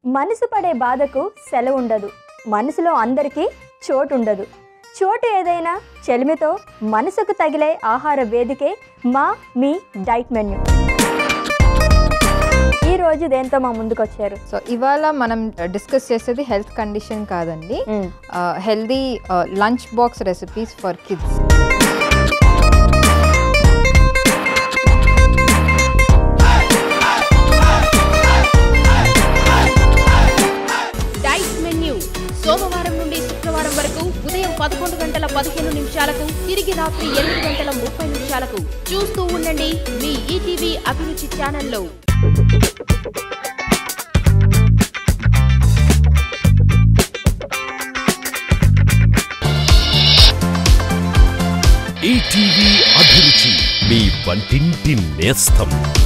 మనసు పడే బాధకు సెలవు ఉండదు మనసులో అందరికీ చోటు ఉండదు చోటు ఏదైనా చెలిమితో మనసుకు తగిలే ఆహార వేదికే మా మీ డైట్ మెన్యూ ఈ రోజు దేంతో మా ముందుకు వచ్చారు సో ఇవాళ మనం డిస్కస్ చేసేది హెల్త్ కండిషన్ కాదండి healthy lunch box recipes for kids diet menu సోమవారం నుండి శుక్రవారం వరకు ఉదయం పదకొండు గంటల పదిహేను నిమిషాలకు తిరిగి రాత్రి ఎనిమిది గంటల ముప్పై నిమిషాలకు చూస్తూ ఉండండి మీ ఈటీవీ అభిరుచి ఛానల్లో ఈటీవీ అభిరుచి మీ వంటింటి నేస్తం